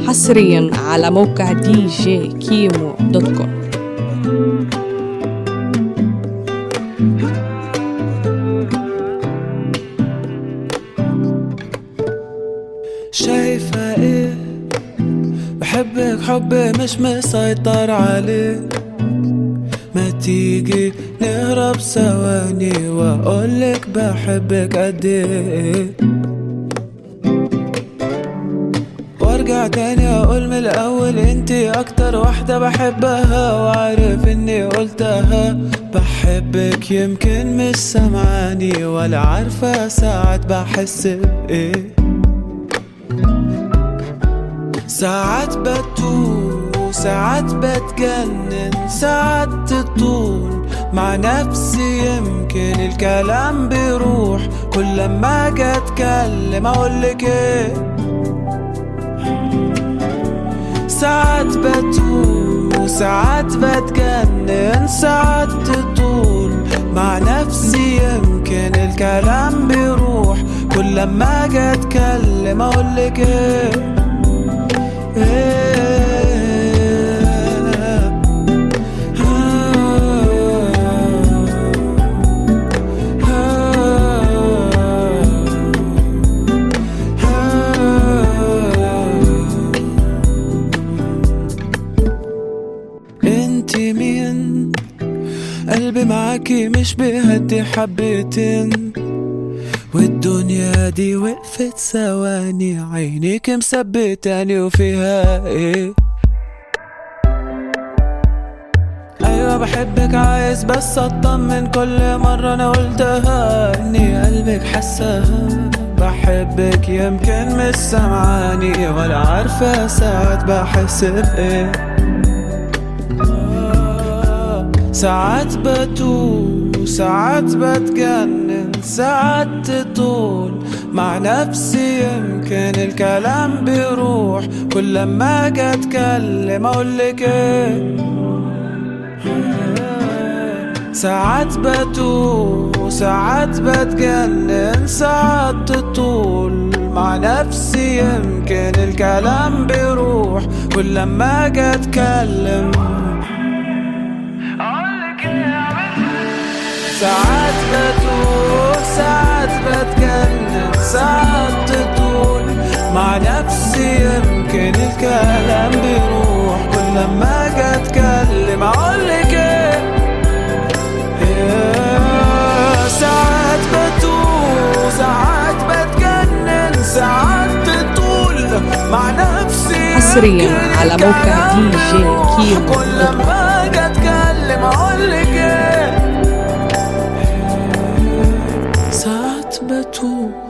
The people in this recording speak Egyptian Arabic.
حصريا على موقع دي جي كيمو دوت كوم شايفة ايه بحبك حبي مش مسيطر عليه ما تيجي نهرب ثواني واقولك بحبك قد ايه وارجع تاني اقول من الاول انتي اكتر واحدة بحبها وعارف اني قلتها بحبك يمكن مش سمعاني ولا عارفة ساعات بحس بايه ساعات بتوه ساعات بتجنن ساعات تطول مع نفسي يمكن الكلام بيروح كل لما اجي اتكلم اقولك ايه ساعات بتوه ساعات بتجنن ساعات تطول مع نفسي يمكن الكلام بيروح كل لما اجي اتكلم اقولك ايه انتي مين قلبي معاكي مش بيهدي حبتين والدنيا دي وقفت ثواني عينيك مثبتاني وفيها ايه ايوه بحبك عايز بس اطمن كل مرة انا قلتها اني قلبك حسها بحبك يمكن مش سمعاني ولا عارفة ساعات بحس بايه ساعات بتوه ساعات بتجنن ساعات تطول مع نفسي يمكن الكلام بيروح كل لما اجي اتكلم اقولك ايه ساعات بتوه ساعات بتجنن ساعات تطول مع نفسي يمكن الكلام بيروح كل لما اجي اتكلم ساعات بتوه ساعات بتجنن ساعات تطول مع نفسي يمكن الكلام بيروح كل لما اجي اتكلم اقولك ايه يا ساعات بتوه ساعات بتجنن ساعات تطول مع نفسي حصرياً يمكن على موقع الكلام دي جي بيروح كيمو كل لما اجي اتكلم اقولك ايه ساعات بتوه